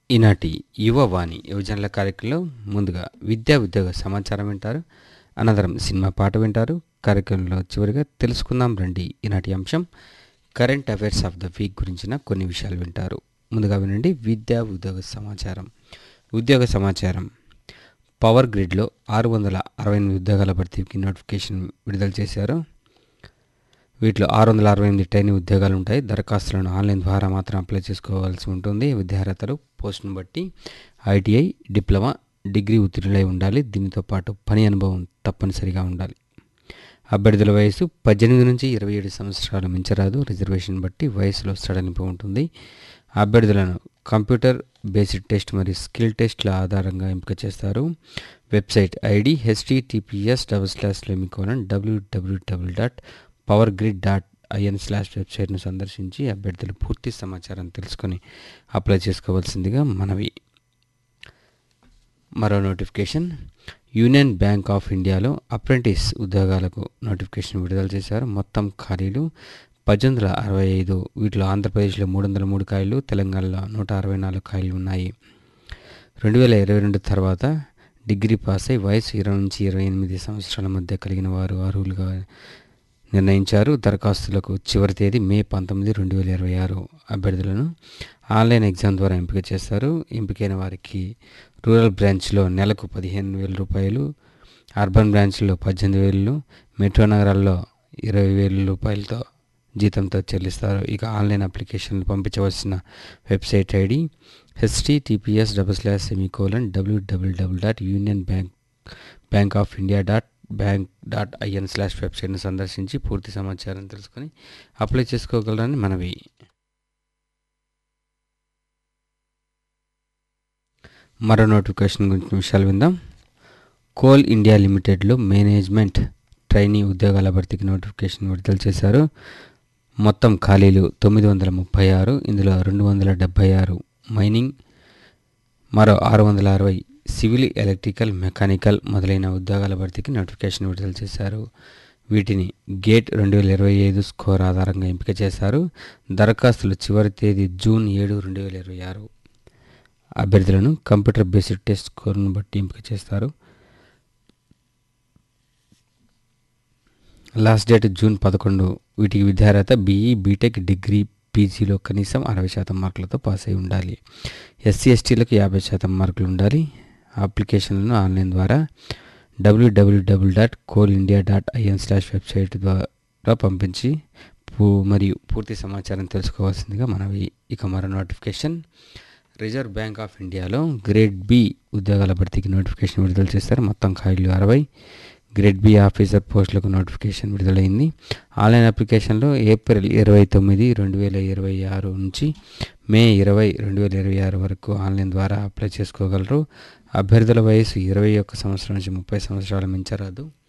ఈనాటి యువవాణి యువజనుల కార్యక్రమంలో ముందుగా విద్యా ఉద్యోగ సమాచారం వింటారు అనంతరం సినిమా పాట వింటారు కార్యక్రమంలో చివరిగా తెలుసుకుందాం రండి ఈనాటి అంశం current affairs of the week గురించిన కొన్ని విషయాలు వింటారు ముందుగా వినండి విద్యా ఉద్యోగ సమాచారం ఉద్యోగ సమాచారం పవర్ గ్రిడ్లో ఆరు వందల అరవై ఎనిమిది ఉద్యోగాల భర్తీకి నోటిఫికేషన్ విడుదల చేశారు వీటిలో ఆరు వందల అరవై ఎనిమిది ట్రైనింగ్ ఉద్యోగాలు ఉంటాయి దరఖాస్తులను ఆన్లైన్ ద్వారా మాత్రం అప్లై చేసుకోవాల్సి ఉంటుంది విద్యార్హతలు పోస్టును బట్టి ఐటీఐ డిప్లొమా డిగ్రీ ఉత్తీర్ణులై ఉండాలి దీనితో పాటు పని అనుభవం తప్పనిసరిగా ఉండాలి అభ్యర్థుల వయసు పద్దెనిమిది నుంచి ఇరవై ఏడు సంవత్సరాలు మించరాదు రిజర్వేషన్ బట్టి వయసులో సడలింపు ఉంటుంది అభ్యర్థులను కంప్యూటర్ బేసిక్ టెస్ట్ మరియు స్కిల్ టెస్ట్ల ఆధారంగా ఎంపిక చేస్తారు website ID HTTPS double slash semicolon WWW dot power grid dot IN slash వెబ్సైట్ను సందర్శించి అభ్యర్థులు పూర్తి సమాచారం తెలుసుకొని అప్లై చేసుకోవాల్సిందిగా మనవి మరో నోటిఫికేషన్ యూనియన్ బ్యాంక్ ఆఫ్ ఇండియాలో అప్రెంటిస్ ఉద్యోగాలకు నోటిఫికేషన్ విడుదల చేశారు మొత్తం ఖాళీలు పద్దెనిమిది వందల అరవై ఐదు వీటిలో ఆంధ్రప్రదేశ్లో మూడు వందల మూడు కాయలు తెలంగాణలో నూట అరవై నాలుగు కాయలు ఉన్నాయి రెండు వేల ఇరవై రెండు తర్వాత డిగ్రీ పాస్ అయి వయసు ఇరవై నుంచి ఇరవై ఎనిమిది సంవత్సరాల మధ్య కలిగిన వారు అర్హులుగా నిర్ణయించారు దరఖాస్తులకు చివరి తేదీ మే పంతొమ్మిది రెండు వేల ఇరవై ఆరు అభ్యర్థులను ఆన్లైన్ ఎగ్జామ్ ద్వారా ఎంపిక చేస్తారు ఎంపికైన వారికి రూరల్ బ్రాంచ్లో నెలకు పదిహేను వేల రూపాయలు అర్బన్ బ్రాంచ్లో పద్దెనిమిది వేలు మెట్రో నగరాల్లో ఇరవై వేల రూపాయలతో జీతంతో చెల్లిస్తారు ఇక ఆన్లైన్ అప్లికేషన్లు పంపించవలసిన website ID HTTPS double slash semicolon WWW dot union bank bank of India dot bank dot IN slash వెబ్సైట్ను సందర్శించి పూర్తి సమాచారం తెలుసుకొని అప్లై చేసుకోగలరని మనవి మరో నోటిఫికేషన్ గురించి విషయాలు విందాం కోల్ ఇండియా లిమిటెడ్లో మేనేజ్మెంట్ ట్రైనీ ఉద్యోగాల భర్తీకి నోటిఫికేషన్ విడుదల చేశారు మొత్తం ఖాళీలు తొమ్మిది వందల ముప్పై ఆరు ఇందులో రెండు వందల డెబ్భై ఆరు మైనింగ్ మరో ఆరు వందల అరవై సివిల్ ఎలక్ట్రికల్ మెకానికల్ మొదలైన ఉద్యోగాల భర్తీకి నోటిఫికేషన్ విడుదల చేశారు వీటిని గేట్ రెండు వేల ఇరవై ఐదు స్కోర్ ఆధారంగా ఎంపిక చేశారు దరఖాస్తుల చివరి తేదీ జూన్ ఏడు రెండు వేల ఇరవై ఆరు అభ్యర్థులను కంప్యూటర్ బేస్డ్ టెస్ట్ స్కోర్ను బట్టి ఎంపిక చేస్తారు లాస్ట్ డేట్ జూన్ పదకొండు వీటికి విద్యార్హత బీఈ బీటెక్ డిగ్రీ పీజీలో కనీసం అరవై శాతం మార్కులతో పాస్ అయి ఉండాలి ఎస్సీ ఎస్టీలకు యాభై శాతం మార్కులు ఉండాలి అప్లికేషన్లను ఆన్లైన్ ద్వారా WWW dot coal India dot IN slash website ద్వారా పంపించి పూ మరియు పూర్తి సమాచారం తెలుసుకోవాల్సిందిగా మనవి ఇక మరో నోటిఫికేషన్ రిజర్వ్ బ్యాంక్ ఆఫ్ ఇండియాలో గ్రేడ్ బి ఉద్యోగాల భర్తీకి నోటిఫికేషన్ విడుదల చేస్తారు మొత్తం ఖాళీలు అరవై గ్రేడ్ బి ఆఫీసర్ పోస్టులకు నోటిఫికేషన్ విడుదలైంది ఆన్లైన్ అప్లికేషన్లో ఏప్రిల్ ఇరవై తొమ్మిది రెండు వేల ఇరవై ఆరు నుంచి మే ఇరవై రెండు వేల ఇరవై ఆరు వరకు ఆన్లైన్ ద్వారా అప్లై చేసుకోగలరు అభ్యర్థుల వయసు ఇరవై ఒక్క సంవత్సరం నుంచి ముప్పై సంవత్సరాల మించరాదు